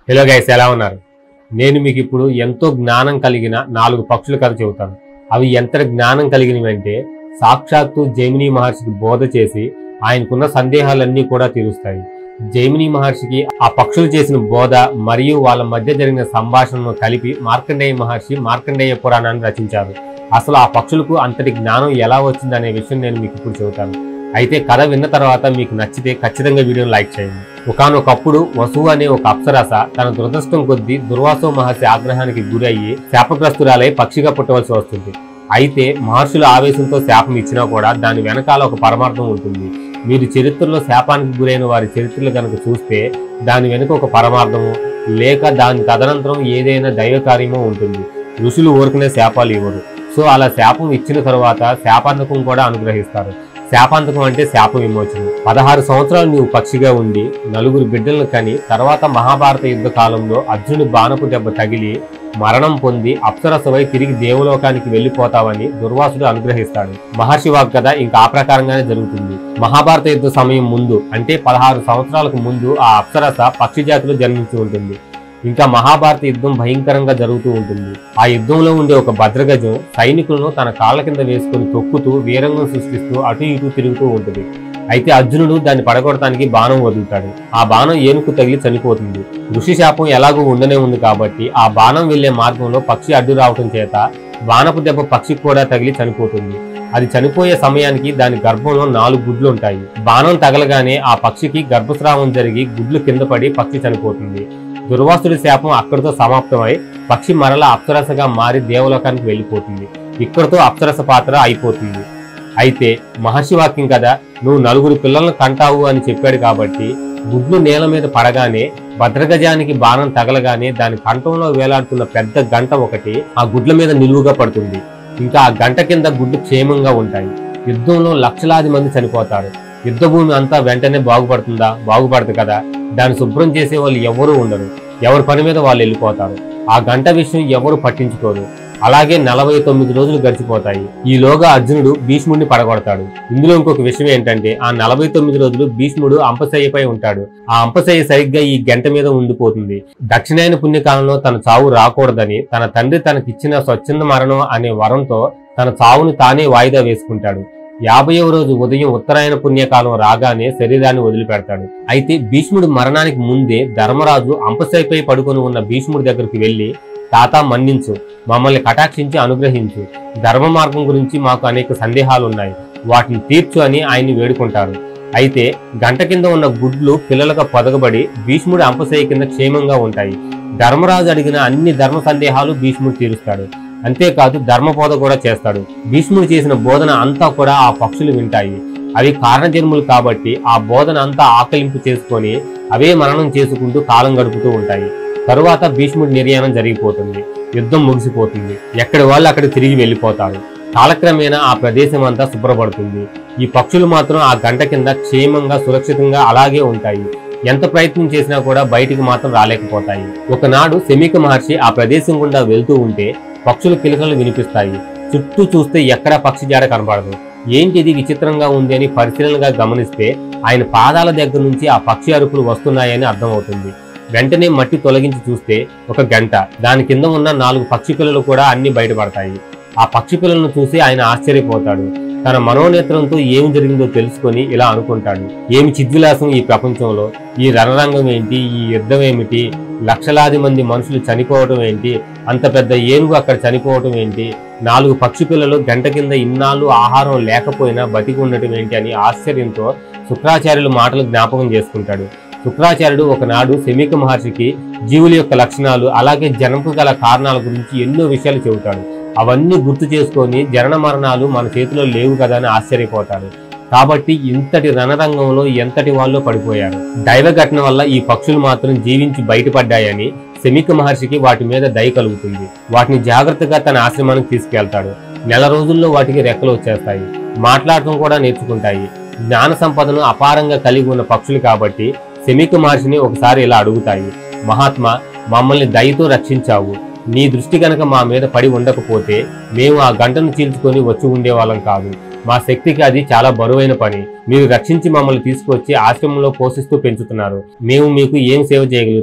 hello guys ఎలా ఉన్నారు నేను మీకు ఇప్పుడు ఎంతో జ్ఞానం కలిగిన నాలుగు పక్షుల కథ చెబుతాను అవి ఎంత జ్ఞానం కలిగినవి అంటే సాక్షాత్తు జైమిని మహర్షికి బోధ చేసి ఆయనకున్న సందేహాలన్నీ కూడా తీరుస్తాయి జైమిని మహర్షికి ఆ పక్షులు చేసిన బోధ మరియు వాళ్ళ మధ్య జరిగిన సంభాషణను కలిపి మార్కండేయ మహర్షి మార్కండేయ పురాణాన్ని రచించారు అసలు ఆ పక్షులకు అంతటి జ్ఞానం ఎలా వచ్చిందనే విషయం నేను మీకు ఇప్పుడు చెబుతాను అయితే కథ విన్న తర్వాత మీకు నచ్చితే ఖచ్చితంగా వీడియోని లైక్ చేయండి ఒకనొకప్పుడు వసువు అనే ఒక అప్సరస తన దురదృష్టం కొద్దీ దుర్వాసో మహర్షి ఆగ్రహానికి గురి అయ్యి శాపగ్రస్తురాలై పక్షిగా పుట్టవలసి వస్తుంది అయితే మహర్షుల ఆవేశంతో శాపం ఇచ్చినా కూడా దాని వెనకాల ఒక పరమార్థం ఉంటుంది మీరు చరిత్రలో శాపానికి గురైన వారి చరిత్రలు కనుక చూస్తే దాని వెనుక ఒక పరమార్థము లేక దాని తదనంతరం ఏదైనా దైవ కార్యమో ఉంటుంది ఋషులు ఊరుకునే శాపాలు ఇవ్వరు సో అలా శాపం ఇచ్చిన తరువాత శాపాంతకం కూడా అనుగ్రహిస్తారు శాపాంతకం అంటే శాప విమోచనం పదహారు సంవత్సరాలు నీవు పక్షిగా ఉండి నలుగురు బిడ్డలను కని తర్వాత మహాభారత యుద్ధ కాలంలో అర్జునుడి బాణపు దెబ్బ తగిలి మరణం పొంది అప్సరసవై తిరిగి దేవలోకానికి వెళ్లిపోతావని దుర్వాసుడు అనుగ్రహిస్తాడు మహర్షి వాక్ కథ ఇంకా ఆ ప్రకారంగానే జరుగుతుంది మహాభారత యుద్ధ సమయం ముందు అంటే పదహారు సంవత్సరాలకు ముందు ఆ అప్సరస పక్షి జాతిలో జన్మించి ఉంటుంది ఇంకా మహాభారత యుద్ధం భయంకరంగా జరుగుతూ ఉంటుంది ఆ యుద్ధంలో ఉండే ఒక భద్రగజం సైనికులను తన కాళ్ళ కింద వేసుకుని తొక్కుతూ వీరంగం సృష్టిస్తూ అటు ఇటు తిరుగుతూ ఉంటుంది అయితే అర్జునుడు దాన్ని పడగొడటానికి బాణం వదులుతాడు ఆ బాణం ఏనుకు తగిలి చనిపోతుంది ఋషి శాపం ఎలాగూ ఉండనే ఉంది కాబట్టి ఆ బాణం వెళ్లే మార్గంలో పక్షి అడ్డు రావటం చేత బాణపు దెబ్బ పక్షికి కూడా తగిలి చనిపోతుంది అది చనిపోయే సమయానికి దాని గర్భంలో నాలుగు గుడ్లు ఉంటాయి బాణం తగలగానే ఆ పక్షికి గర్భస్రావం జరిగి గుడ్లు కింద పడి పక్షి చనిపోతుంది దుర్వాసుడి శాపం అక్కడితో సమాప్తమై పక్షి మరల అప్సరసగా మారి దేవలోకానికి వెళ్ళిపోతుంది ఇక్కడితో అప్సరస పాత్ర అయిపోతుంది అయితే మహర్షి వాక్యం కదా నువ్వు నలుగురు పిల్లలను కంటావు అని చెప్పాడు కాబట్టి గుడ్లు నేల మీద పడగానే భద్రగజానికి బాణం తగలగానే దాని కంఠంలో వేలాడుతున్న పెద్ద గంట ఒకటి ఆ గుడ్ల మీద నిలువుగా పడుతుంది ఇంకా ఆ గంట కింద గుడ్లు క్షేమంగా ఉంటాయి యుద్ధంలో లక్షలాది మంది చనిపోతారు యుద్ధ భూమి అంతా వెంటనే బాగుపడుతుందా బాగుపడదు కదా దాన్ని శుభ్రం చేసే వాళ్ళు ఎవరూ ఉండరు ఎవరి పని మీద వాళ్ళు వెళ్ళిపోతారు ఆ గంట విషయం ఎవరు పట్టించుకోరు అలాగే నలభై తొమ్మిది రోజులు గడిచిపోతాయి ఈలోగా అర్జునుడు భీష్ముడిని పడగొడతాడు ఇందులో ఇంకొక విషయం ఏంటంటే ఆ నలభై తొమ్మిది రోజులు భీష్ముడు అంపశయ్యపై ఉంటాడు ఆ అంపశయ్య సరిగ్గా ఈ గంట మీద ఉండిపోతుంది దక్షిణాయన పుణ్యకాలంలో తన చావు రాకూడదని తన తండ్రి తనకిచ్చిన స్వచ్ఛంద మరణం అనే వరంతో తన చావుని తానే వాయిదా వేసుకుంటాడు యాభైవ రోజు ఉదయం ఉత్తరాయణ పుణ్యకాలం రాగానే శరీరాన్ని వదిలిపెడతాడు అయితే భీష్ముడు మరణానికి ముందే ధర్మరాజు అంపశైపై పడుకొని ఉన్న భీష్ముడి దగ్గరికి వెళ్లి తాత మన్నించు మమ్మల్ని కటాక్షించి అనుగ్రహించు ధర్మ మార్గం గురించి మాకు అనేక సందేహాలు ఉన్నాయి వాటిని తీర్చు అని ఆయన్ని వేడుకుంటారు అయితే గంట కింద ఉన్న గుడ్లు పిల్లలకు పొదగబడి భీష్ముడి అంపశయ్య కింద క్షేమంగా ఉంటాయి ధర్మరాజు అడిగిన అన్ని ధర్మ సందేహాలు భీష్ముడు తీరుస్తాడు అంతేకాదు ధర్మబోధ కూడా చేస్తాడు భీష్ముడు చేసిన బోధన అంతా కూడా ఆ పక్షులు వింటాయి అవి కారణజన్ములు కాబట్టి ఆ బోధన అంతా ఆకలింపు చేసుకొని అవే మననం చేసుకుంటూ కాలం గడుపుతూ ఉంటాయి తరువాత భీష్ముడి నిర్యాణం జరిగిపోతుంది యుద్ధం ముగిసిపోతుంది ఎక్కడి వాళ్ళు అక్కడ తిరిగి వెళ్ళిపోతారు కాలక్రమేణా ఆ ప్రదేశం అంతా శుభ్రపడుతుంది ఈ పక్షులు మాత్రం ఆ గంట కింద క్షేమంగా సురక్షితంగా అలాగే ఉంటాయి ఎంత ప్రయత్నం చేసినా కూడా బయటికి మాత్రం రాలేకపోతాయి ఒకనాడు శమీక మహర్షి ఆ ప్రదేశం గుండా వెళ్తూ ఉంటే పక్షుల కిలకలు వినిపిస్తాయి చుట్టూ చూస్తే ఎక్కడా పక్షి జాడ కనబడదు ఏంటిది విచిత్రంగా ఉంది అని పరిశీలనగా గమనిస్తే ఆయన పాదాల దగ్గర నుంచి ఆ పక్షి అరుపులు వస్తున్నాయని అర్థమవుతుంది వెంటనే మట్టి తొలగించి చూస్తే ఒక గంట దాని కింద ఉన్న నాలుగు పక్షి పిల్లలు కూడా అన్ని బయటపడతాయి ఆ పక్షి పిల్లలను చూసి ఆయన ఆశ్చర్యపోతాడు తన మనోనేత్రంతో ఏమి జరిగిందో తెలుసుకొని ఇలా అనుకుంటాడు ఏమి చిద్విలాసం ఈ ప్రపంచంలో ఈ రణరంగం ఏంటి ఈ యుద్ధం ఏమిటి లక్షలాది మంది మనుషులు చనిపోవడం ఏంటి అంత పెద్ద ఏనుగు అక్కడ చనిపోవడం ఏంటి నాలుగు పక్షి పిల్లలు గంట కింద ఇన్నాళ్ళు ఆహారం లేకపోయినా బతికి ఉండటం ఏంటి అని ఆశ్చర్యంతో శుక్రాచార్యుల మాటలు జ్ఞాపకం చేసుకుంటాడు శుక్రాచార్యుడు ఒకనాడు శమీక మహర్షికి జీవుల యొక్క లక్షణాలు అలాగే జనంకు గల కారణాల గురించి ఎన్నో విషయాలు చెబుతాడు అవన్నీ గుర్తు చేసుకొని జనన మరణాలు మన చేతిలో లేవు కదా అని ఆశ్చర్యపోతాడు కాబట్టి ఇంతటి రణరంగంలో ఎంతటి వాళ్ళు పడిపోయారు దైవ ఘటన వల్ల ఈ పక్షులు మాత్రం జీవించి బయటపడ్డాయని శమిక మహర్షికి వాటి మీద దయ కలుగుతుంది వాటిని జాగ్రత్తగా తన ఆశ్రమానికి తీసుకెళ్తాడు నెల రోజుల్లో వాటికి రెక్కలు వచ్చేస్తాయి మాట్లాడటం కూడా నేర్చుకుంటాయి జ్ఞాన సంపదను అపారంగా కలిగి ఉన్న పక్షులు కాబట్టి శమిక మహర్షిని ఒకసారి ఇలా అడుగుతాయి మహాత్మా మమ్మల్ని దయతో రక్షించావు నీ దృష్టి కనుక మా మీద పడి ఉండకపోతే మేము ఆ గంటను చీల్చుకొని వచ్చి ఉండేవాళ్ళం కాదు మా శక్తికి అది చాలా బరువైన పని మీరు రక్షించి మమ్మల్ని తీసుకొచ్చి ఆశ్రమంలో పోషిస్తూ పెంచుతున్నారు మేము మీకు ఏం సేవ చేయగలుగుతాం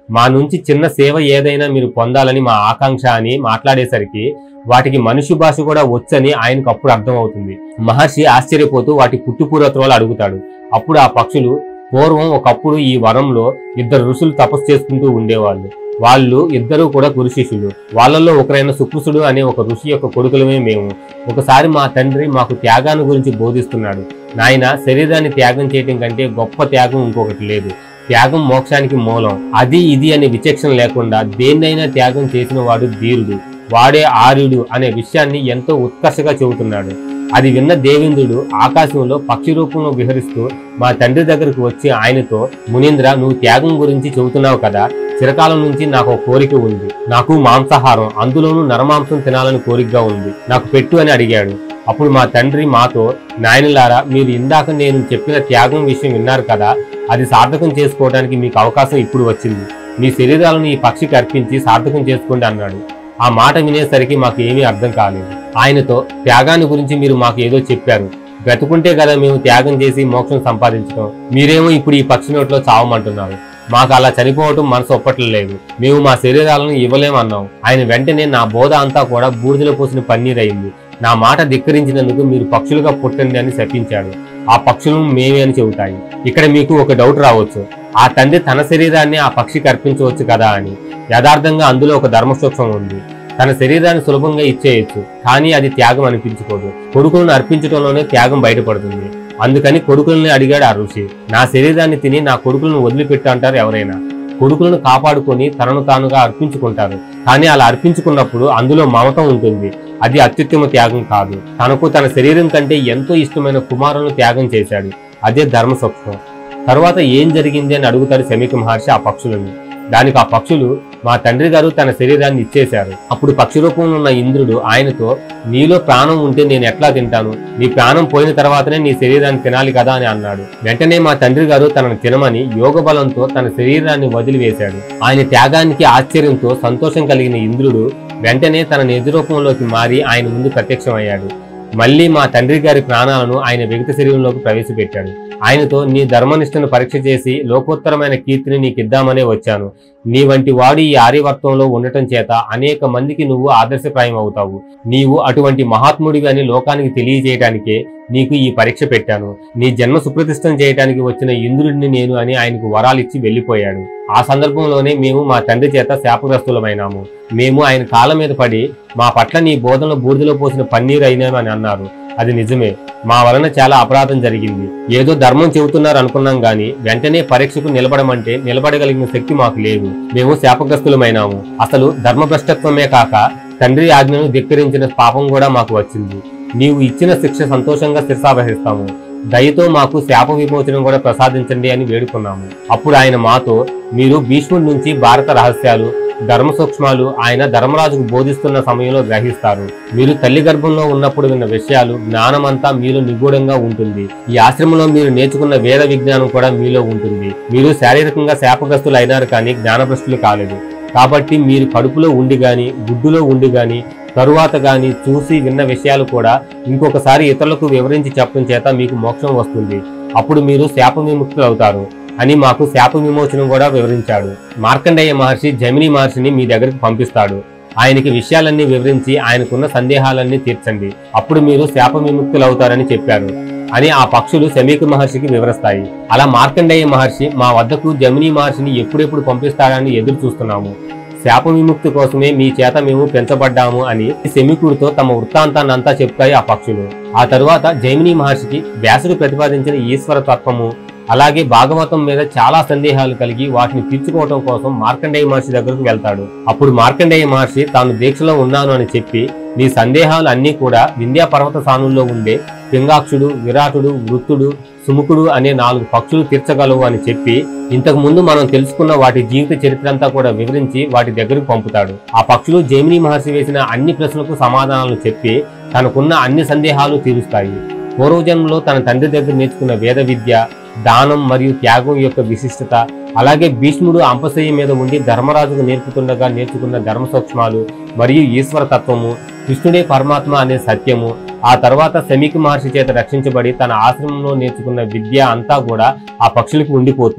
మా నుంచి చిన్న సేవ ఏదైనా మీరు పొందాలని మా ఆకాంక్ష అని మాట్లాడేసరికి వాటికి మనిషి భాష కూడా వచ్చని ఆయనకు అప్పుడు అర్థమవుతుంది మహర్షి ఆశ్చర్యపోతూ వాటి పుట్టుపూర్వత్వాలు అడుగుతాడు అప్పుడు ఆ పక్షులు పూర్వం ఒకప్పుడు ఈ వనంలో ఇద్దరు ఋషులు తపస్సు చేసుకుంటూ ఉండేవాళ్ళు వాళ్ళు ఇద్దరూ కూడా గురు శిష్యులు వాళ్ళల్లో ఒకరైన సుకృసుడు అనే ఒక ఋషి యొక్క కొడుకులమే మేము ఒకసారి మా తండ్రి మాకు త్యాగాన్ని గురించి బోధిస్తున్నాడు నాయన శరీరాన్ని త్యాగం చేయటం కంటే గొప్ప త్యాగం ఇంకొకటి లేదు త్యాగం మోక్షానికి మూలం అది ఇది అనే విచక్షణ లేకుండా దేన్నైనా త్యాగం చేసిన వాడు ధీరుడు వాడే ఆర్యుడు అనే విషయాన్ని ఎంతో ఉత్కర్షగా చెబుతున్నాడు అది విన్న దేవేంద్రుడు ఆకాశంలో పక్షి రూపంలో విహరిస్తూ మా తండ్రి దగ్గరకు వచ్చి ఆయనతో మునీంద్ర నువ్వు త్యాగం గురించి చెబుతున్నావు కదా చిరకాలం నుంచి నాకు ఒక కోరిక ఉంది నాకు మాంసాహారం అందులోనూ నరమాంసం తినాలని కోరికగా ఉంది నాకు పెట్టు అని అడిగాడు అప్పుడు మా తండ్రి మాతో నాయనలారా మీరు ఇందాక నేను చెప్పిన త్యాగం విషయం విన్నారు కదా అది సార్థకం చేసుకోవడానికి మీకు అవకాశం ఇప్పుడు వచ్చింది మీ శరీరాలను ఈ పక్షికి అర్పించి సార్థకం చేసుకోండి అన్నాడు ఆ మాట వినేసరికి మాకు ఏమీ అర్థం కాలేదు ఆయనతో త్యాగాన్ని గురించి మీరు మాకు ఏదో చెప్పారు బ్రతుకుంటే కదా మేము త్యాగం చేసి మోక్షం సంపాదించడం మీరేమో ఇప్పుడు ఈ పక్షి నోట్లో చావమంటున్నారు మాకు అలా చనిపోవటం మనసు ఒప్పట్లేదు మేము మా శరీరాలను ఇవ్వలేమన్నాం ఆయన వెంటనే నా బోధ అంతా కూడా బూడిదలో పోసిన పన్నీర్ అయింది నా మాట ధిక్కరించినందుకు మీరు పక్షులుగా పుట్టండి అని శపించాడు ఆ పక్షులను మేమే అని చెబుతాయి ఇక్కడ మీకు ఒక డౌట్ రావచ్చు ఆ తండ్రి తన శరీరాన్ని ఆ పక్షికి అర్పించవచ్చు కదా అని యథార్థంగా అందులో ఒక ధర్మసూక్ష్మం ఉంది తన శరీరాన్ని సులభంగా ఇచ్చేయచ్చు కానీ అది త్యాగం అనిపించుకోదు కొడుకులను అర్పించడంలోనే త్యాగం బయటపడుతుంది అందుకని కొడుకుల్ని అడిగాడు ఆ ఋషి నా శరీరాన్ని తిని నా కొడుకులను వదిలిపెట్టు అంటారు ఎవరైనా కొడుకులను కాపాడుకొని తనను తానుగా అర్పించుకుంటారు కానీ అలా అర్పించుకున్నప్పుడు అందులో మమతం ఉంటుంది అది అత్యుత్తమ త్యాగం కాదు తనకు తన శరీరం కంటే ఎంతో ఇష్టమైన కుమారులను త్యాగం చేశాడు అదే ధర్మ సూక్ష్మం తర్వాత ఏం జరిగింది అని అడుగుతాడు శమీక మహర్షి ఆ పక్షులను దానికి ఆ పక్షులు మా తండ్రి గారు తన శరీరాన్ని ఇచ్చేశారు అప్పుడు పక్షి రూపంలో ఉన్న ఇంద్రుడు ఆయనతో నీలో ప్రాణం ఉంటే నేను ఎట్లా తింటాను నీ ప్రాణం పోయిన తర్వాతనే నీ శరీరాన్ని తినాలి కదా అని అన్నాడు వెంటనే మా తండ్రి గారు తనను తినమని యోగ బలంతో తన శరీరాన్ని వదిలివేశాడు ఆయన త్యాగానికి ఆశ్చర్యంతో సంతోషం కలిగిన ఇంద్రుడు వెంటనే తన నిజ రూపంలోకి మారి ఆయన ముందు ప్రత్యక్షమయ్యాడు మళ్ళీ మా తండ్రి గారి ప్రాణాలను ఆయన వ్యక్తి శరీరంలోకి ప్రవేశపెట్టాడు ఆయనతో నీ ధర్మనిష్టను పరీక్ష చేసి లోకోత్తరమైన కీర్తిని నీకిద్దామనే వచ్చాను నీ వంటి వాడు ఈ ఆర్యవర్తంలో ఉండటం చేత అనేక మందికి నువ్వు ఆదర్శప్రాయం అవుతావు నీవు అటువంటి మహాత్ముడివి అని లోకానికి తెలియజేయడానికే నీకు ఈ పరీక్ష పెట్టాను నీ జన్మ సుప్రతిష్టం చేయడానికి వచ్చిన ఇంద్రుడిని నేను అని ఆయనకు వరాలిచ్చి వెళ్లిపోయాడు ఆ సందర్భంలోనే మేము మా తండ్రి చేత శాపగ్రస్తులమైనాము మేము ఆయన కాళ్ళ మీద పడి మా పట్ల నీ బోధనలో బూడిదలో పోసిన పన్నీరు అయినాము అని అన్నారు అది నిజమే మా వలన చాలా అపరాధం జరిగింది ఏదో ధర్మం చెబుతున్నారు అనుకున్నాం గాని వెంటనే పరీక్షకు నిలబడమంటే నిలబడగలిగిన శక్తి మాకు లేదు మేము శాపగ్రస్తులమైనాము అసలు ధర్మభ్రష్టత్వమే కాక తండ్రి ఆజ్ఞను ధిక్కరించిన పాపం కూడా మాకు వచ్చింది నీవు ఇచ్చిన శిక్ష సంతోషంగా శిరసావహిస్తాము దయతో మాకు శాప విమోచనం కూడా ప్రసాదించండి అని వేడుకున్నాము అప్పుడు ఆయన మాతో మీరు భీష్ముడి నుంచి భారత రహస్యాలు ధర్మ సూక్ష్మాలు ఆయన ధర్మరాజుకు బోధిస్తున్న సమయంలో గ్రహిస్తారు మీరు తల్లి గర్భంలో ఉన్నప్పుడు విన్న విషయాలు జ్ఞానమంతా మీలో నిగూఢంగా ఉంటుంది ఈ ఆశ్రమంలో మీరు నేర్చుకున్న వేద విజ్ఞానం కూడా మీలో ఉంటుంది మీరు శారీరకంగా శాపగ్రస్తులు అయినారు కానీ జ్ఞానభ్రష్టులు కాలేదు కాబట్టి మీరు కడుపులో ఉండి గాని గుడ్డులో ఉండి గాని తరువాత గాని చూసి విన్న విషయాలు కూడా ఇంకొకసారి ఇతరులకు వివరించి చెప్పడం చేత మీకు మోక్షం వస్తుంది అప్పుడు మీరు శాప విముక్తులు అవుతారు అని మాకు శాప విమోచనం కూడా వివరించాడు మార్కండేయ మహర్షి జమిని మహర్షిని మీ దగ్గరకు పంపిస్తాడు ఆయనకి విషయాలన్నీ వివరించి ఆయనకున్న సందేహాలన్నీ తీర్చండి అప్పుడు మీరు శాప విముక్తులు అవుతారని చెప్పారు అని ఆ పక్షులు శమీక మహర్షికి వివరిస్తాయి అలా మార్కండేయ మహర్షి మా వద్దకు జమిని మహర్షిని ఎప్పుడెప్పుడు పంపిస్తాడని ఎదురు చూస్తున్నాము శాప విముక్తి కోసమే మీ చేత మేము పెంచబడ్డాము అని శమికుడితో తమ వృత్తాంతాన్ని అంతా చెప్తాయి ఆ పక్షులు ఆ తరువాత జైమిని మహర్షికి వ్యాసుడు ప్రతిపాదించిన ఈశ్వర తత్వము అలాగే భాగవతం మీద చాలా సందేహాలు కలిగి వాటిని తీర్చుకోవటం కోసం మార్కండేయ మహర్షి దగ్గరకు వెళ్తాడు అప్పుడు మార్కండేయ మహర్షి తాను దీక్షలో ఉన్నాను అని చెప్పి నీ సందేహాలు అన్నీ కూడా వింధ్యా పర్వత సానుల్లో ఉండే పింగాక్షుడు విరాటుడు వృత్తుడు సుముఖుడు అనే నాలుగు పక్షులు తీర్చగలవు అని చెప్పి ఇంతకు ముందు మనం తెలుసుకున్న వాటి జీవిత చరిత్ర అంతా కూడా వివరించి వాటి దగ్గరకు పంపుతాడు ఆ పక్షులు జైమిని మహర్షి వేసిన అన్ని ప్రశ్నలకు సమాధానాలు చెప్పి తనకున్న అన్ని సందేహాలు తీరుస్తాయి పూర్వజన్మలో తన తండ్రి దగ్గర నేర్చుకున్న వేద విద్య దానం మరియు త్యాగం యొక్క విశిష్టత అలాగే భీష్ముడు అంపశయ్య మీద ఉండి ధర్మరాజుకు నేర్పుతుండగా నేర్చుకున్న ధర్మ సూక్ష్మాలు మరియు ఈశ్వర తత్వము కృష్ణుడే పరమాత్మ అనే సత్యము ఆ తర్వాత శమీక మహర్షి చేత రక్షించబడి తన ఆశ్రమంలో నేర్చుకున్న విద్య అంతా కూడా ఆ పక్షులకు ఉండిపోతుంది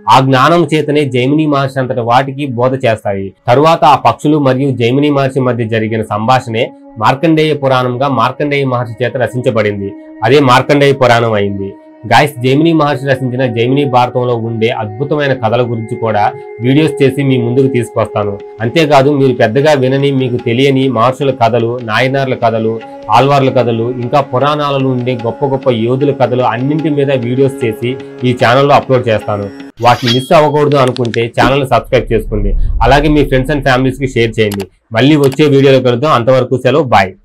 ఆ జ్ఞానం చేతనే జైమిని మహర్షి అంతటి వాటికి బోధ చేస్తాయి తరువాత ఆ పక్షులు మరియు జైమిని మహర్షి మధ్య జరిగిన సంభాషణే మార్కండేయ పురాణంగా మార్కండేయ మహర్షి చేత రచించబడింది అదే మార్కండేయ పురాణం అయింది గాయస్ జైమిని మహర్షి రచించిన జైమిని భారతంలో ఉండే అద్భుతమైన కథల గురించి కూడా వీడియోస్ చేసి మీ ముందుకు తీసుకొస్తాను అంతేకాదు మీరు పెద్దగా వినని మీకు తెలియని మహర్షుల కథలు నాయనార్ల కథలు ఆల్వార్ల కథలు ఇంకా పురాణాలలో ఉండే గొప్ప గొప్ప యోధుల కథలు అన్నింటి మీద వీడియోస్ చేసి ఈ ఛానల్లో అప్లోడ్ చేస్తాను వాటిని మిస్ అవ్వకూడదు అనుకుంటే ఛానల్ సబ్స్క్రైబ్ చేసుకోండి అలాగే మీ ఫ్రెండ్స్ అండ్ ఫ్యామిలీస్కి షేర్ చేయండి మళ్ళీ వచ్చే వీడియోలో కలుద్దాం అంతవరకు సెలవు బాయ్